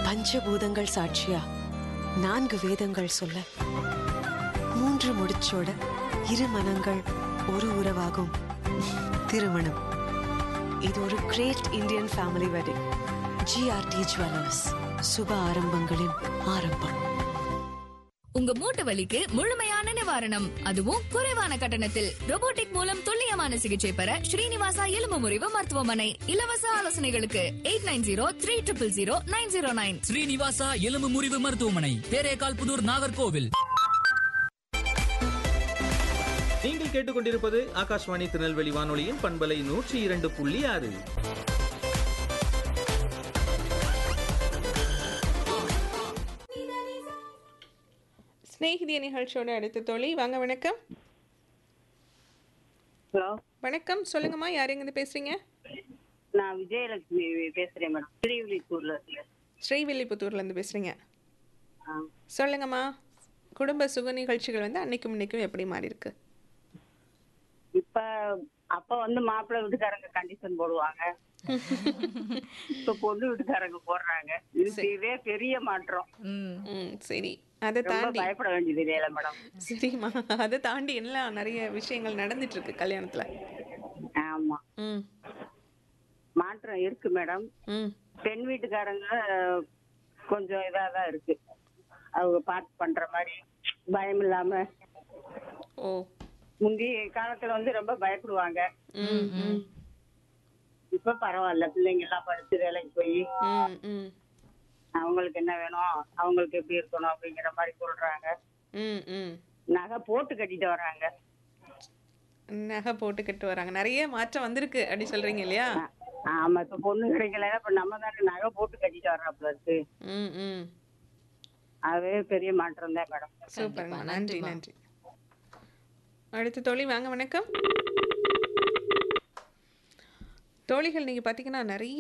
பஞ்சபூதங்கள் சாட்சியா நான்கு வேதங்கள் சொல்ல மூன்று முடிச்சோட இரு மனங்கள் ஒரு உறவாகும் திருமணம் இது ஒரு great Indian family wedding GRT jewellers சுப ஆரம்பங்களின் ஆரம்பம் உங்க மூட்டு வலிக்கு முழுமையான நிவாரணம் அதுவும் குறைவான கட்டணத்தில் robotic மூலம் துல்லியமான சிகிச்சை பெற ஸ்ரீனிவாசா எலும்பு முறிவு மருத்துவமனை இலவச ஆலோசனைகளுக்கு eight nine zero three triple zero nine zero nine Srinivasa எலும்பு முறிவு மருத்துவமனை தேரேகால் புதூர் நாகர்கோவில் நீங்கள் கேட்டுக்கொண்டிருப்பது ஆகாஷ்வாணி திருநெல்வேலி வானொலியின் பண்பலை நூற்றி இரண்டு புள்ளி ஆறு ஸ்நேகிதிய நிகழ்ச்சியோட அடுத்த தோழி வாங்க வணக்கம் ஹலோ வணக்கம் சொல்லுங்கம்மா யார் எங்கிருந்து பேசுறீங்க நான் விஜயலட்சுமி பேசுறேன் மேடம் ஸ்ரீவில்லிபூர்ல இருந்து. ஸ்ரீவில்லிபுத்தூர்ல இருந்து பேசுறீங்க ஆ. சொல்லுங்கம்மா குடும்ப சுக நிகழ்ச்சிகள் வந்து அன்னைக்கும் இன்னைக்கும் எப்படி மாறி இருக்கு இப்ப அப்ப வந்து மாப்பிள்ளை வீட்டுக்காரங்க கண்டிஷன் போடுவாங்க இப்ப பொண்ணு வீட்டுக்காரங்க போடுறாங்க இது இதே பெரிய மாற்றம் ம் சரி அதை ரொம்ப தாண்டி பயப்பட வேண்டியது இல்லையில மேடம் சரிம்மா அதை தாண்டி எல்லாம் நிறைய விஷயங்கள் நடந்துட்டு இருக்கு கல்யாணத்துல ஆமா ம் மாற்றம் இருக்கு மேடம் ம் பெண் வீட்டுக்காரங்க கொஞ்சம் இதா தான் இருக்கு அவங்க பார்த்து பண்ற மாதிரி பயம் இல்லாம ஓ முந்தைய காலத்துல வந்து ரொம்ப பயப்படுவாங்க ம் ம் இப்ப பரவாயில்ல பிள்ளைங்க எல்லாம் படிச்சு வேலைக்கு போய் ம் ம் அவங்களுக்கு என்ன வேணும் அவங்களுக்கு எப்படி இருக்கணும் அப்படிங்கிற மாதிரி சொல்றாங்க ம் ம் நகை போட்டு கட்டிட்டு வர்றாங்க நகை போட்டுக்கிட்டு வராங்க நிறைய மாற்றம் வந்திருக்கு அப்படி சொல்றீங்க இல்லையா ஆமா இப்ப பொண்ணு கிடைக்கல இப்ப நம்ம தானே நகை போட்டு கட்டிட்டு வர்றாப்புல இருக்கு ம் ம் அதுவே பெரிய மாற்றம் தான் மேடம் சூப்பர்மா நன்றி நன்றி அடுத்த தோழி வாங்க வணக்கம் தோழிகள் நீங்க பாத்தீங்கன்னா நிறைய